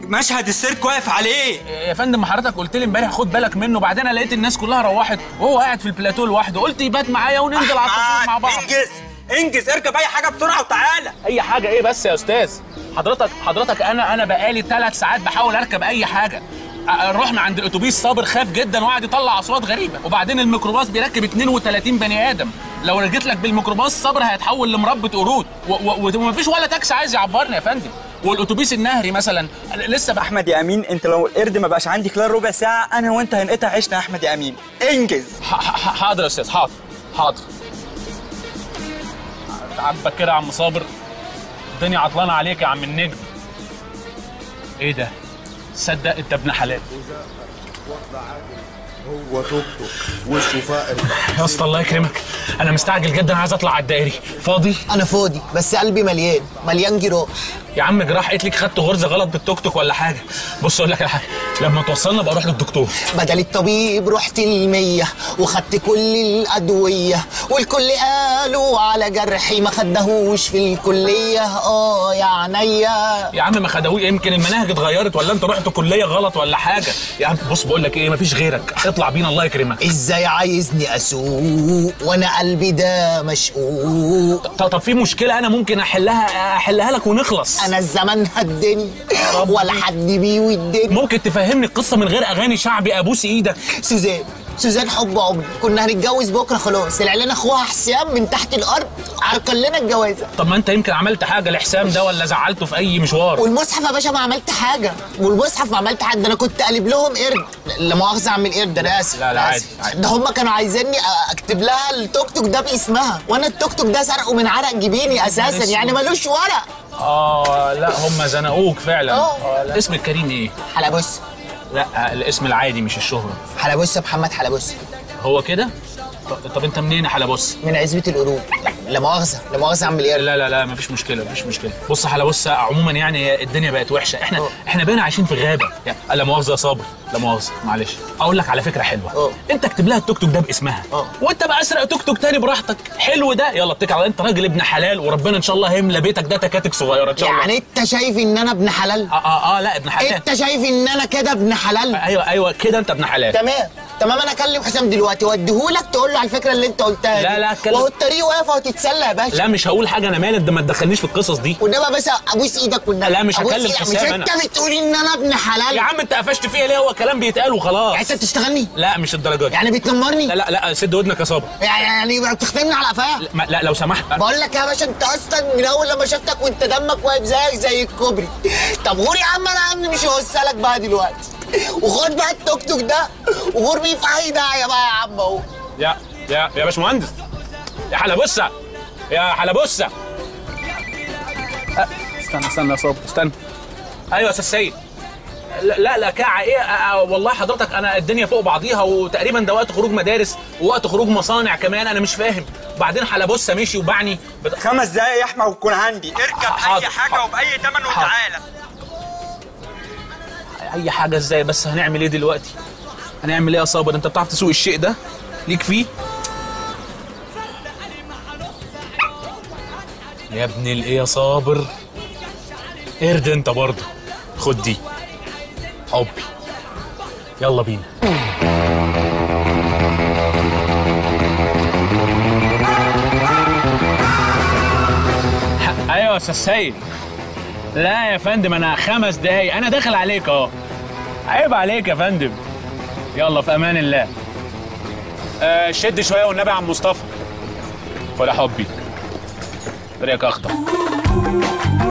مشهد السيرك واقف عليه يا فندم حضرتك قلت لي امبارح خد بالك منه بعدين أنا لقيت الناس كلها روحت وهو قاعد في البلاتو لوحده قلت يبات معايا وننزل على التصوير مع بعض انجز انجز اركب اي حاجه بسرعه وتعالى اي حاجه ايه بس يا استاذ حضرتك حضرتك انا انا بقالي ثلاث ساعات بحاول اركب اي حاجه أ- رحنا عند الاتوبيس صابر خاف جدا وقعد يطلع اصوات غريبه وبعدين الميكروباص بيركب 32 بني ادم لو رجيت لك بالميكروباص صابر هيتحول لمربة قرود و- و- ومفيش ولا تاكسي عايز يعبرني يا فندم والاتوبيس النهري مثلا لسه بح... احمد يا امين انت لو القرد ما بقاش عندي خلال ربع ساعه انا وانت هنقطع عيشنا يا احمد يا امين انجز ح- ح- حاضر يا استاذ حاضر حاضر عاجبك كده يا عم صابر الدنيا عطلانه عليك يا عم النجم ايه ده صدق انت ابن حلال هو توك توك وشه فقر يا اسطى الله يكرمك انا مستعجل جدا عايز اطلع على الدائري فاضي انا فاضي بس قلبي مليان مليان جراح يا عم جراح قلت لك خدت غرزه غلط بالتوك توك ولا حاجه بص اقول لك على حاجه لما توصلنا بقى اروح للدكتور بدل الطبيب رحت المية وخدت كل الأدوية والكل قالوا على جرحي ما خدهوش في الكلية اه يا عينيا يا عم ما خدوي يمكن المناهج اتغيرت ولا انت رحت كليه غلط ولا حاجه يا عم بص بقول لك ايه مفيش غيرك اطلع بينا الله يكرمك ازاي عايزني اسوق وانا قلبي ده مشقوق طب طب في مشكله انا ممكن احلها احلها لك ونخلص انا الزمن هدني ولا حد بيودني ممكن تفهمني القصه من غير اغاني شعبي ابوس ايدك سوزان سوزان حب عمري كنا هنتجوز بكره خلاص العيلان اخوها حسام من تحت الارض عرقل لنا الجوازه طب ما انت يمكن عملت حاجه لحسام ده ولا زعلته في اي مشوار والمصحف يا باشا ما عملت حاجه والمصحف ما عملت حاجه ده انا كنت قلب لهم قرد لا مؤاخذه اعمل قرد انا اسف لا، لا، أنا عادي، آسف. عادي. ده هم كانوا عايزيني أ- اكتب لها التوك توك ده باسمها وانا التوك توك ده سرقه من عرق جبيني اساسا اسود. يعني ملوش ورق اه لا هم زنقوك فعلا آه. آه، لا. اسم الكريم ايه حلبوس لا الاسم العادي مش الشهره حلبوس محمد حلبوس هو كده طب, طب انت منين يا حلبوس من عزبه القلوب لا مؤاخذه لا مؤاخذه اعمل قرد لا لا لا مفيش مشكله مفيش مشكله بص يا حلبوس عموما يعني الدنيا بقت وحشه احنا أوه. احنا بقينا عايشين في غابه يعني لا مؤاخذه يا صابر لا مؤاخذه معلش اقول لك على فكره حلوه أوه. انت اكتب لها التوك توك ده باسمها أوه. وانت بقى اسرق توك توك تاني براحتك حلو ده يلا اتكل على انت راجل ابن حلال وربنا ان شاء الله هيملى بيتك ده تكاتك صغيره ان شاء الله يعني انت شايف ان انا ابن حلال اه اه, آه لا ابن حلال انت شايف ان انا كده ابن حلال ايوه ايوه كده انت ابن حلال تمام تمام انا اكلم حسام دلوقتي واديهولك تقول له على الفكره اللي انت قلتها لا، دي. لا، اتكلم. وهو الطريق واقف وهتتسلى يا باشا لا مش هقول حاجه انا مالك ده ما تدخلنيش في القصص دي والنبي يا باشا ابوس ايدك والنبي لا، مش أبوس هكلم إيدك. حسام مش أنا. انت بتقول ان انا ابن حلال يا عم انت قفشت فيا ليه هو كلام بيتقال وخلاص يعني انت بتشتغلني لا مش الدرجه دي يعني بتنمرني لا لا لا سد ودنك يا صابر يعني يعني بتختمني على قفايا ما- لا لو سمحت بقول لك يا باشا انت اصلا من اول لما شفتك وانت دمك واقف زيك زي الكوبري طب غور يا عم انا يا عم مش هوصلك بقى دلوقتي وخد بقى التوك توك ده وغور بيه في اي داعيه بقى يا عم اهو يا يا يا باشمهندس يا حلبوسه يا حلبوسه أه، استنى استنى يا صابر استنى ايوه يا استاذ سيد لا لا لا كاعة ايه آه، آه، والله حضرتك انا الدنيا فوق بعضيها وتقريبا ده وقت خروج مدارس ووقت خروج مصانع كمان انا مش فاهم بعدين حلبوسه مشي وبعني بت... خمس دقايق يا احمد وتكون عندي اركب حاضر، اي حاجه حاضر. وباي ثمن حاضر. وتعالى اي حاجه ازاي بس هنعمل ايه دلوقتي هنعمل ايه يا صابر انت بتعرف تسوق الشيء ده ليك فيه يا ابن الايه يا صابر ارد انت برضه خد دي حبي يلا بينا ح- ايوه يا استاذ سيد لا يا فندم انا خمس دقايق انا داخل عليك اهو عيب عليك يا فندم يلا في امان الله آه شد شويه والنبي عم مصطفى ولا حبي طريقك اخضر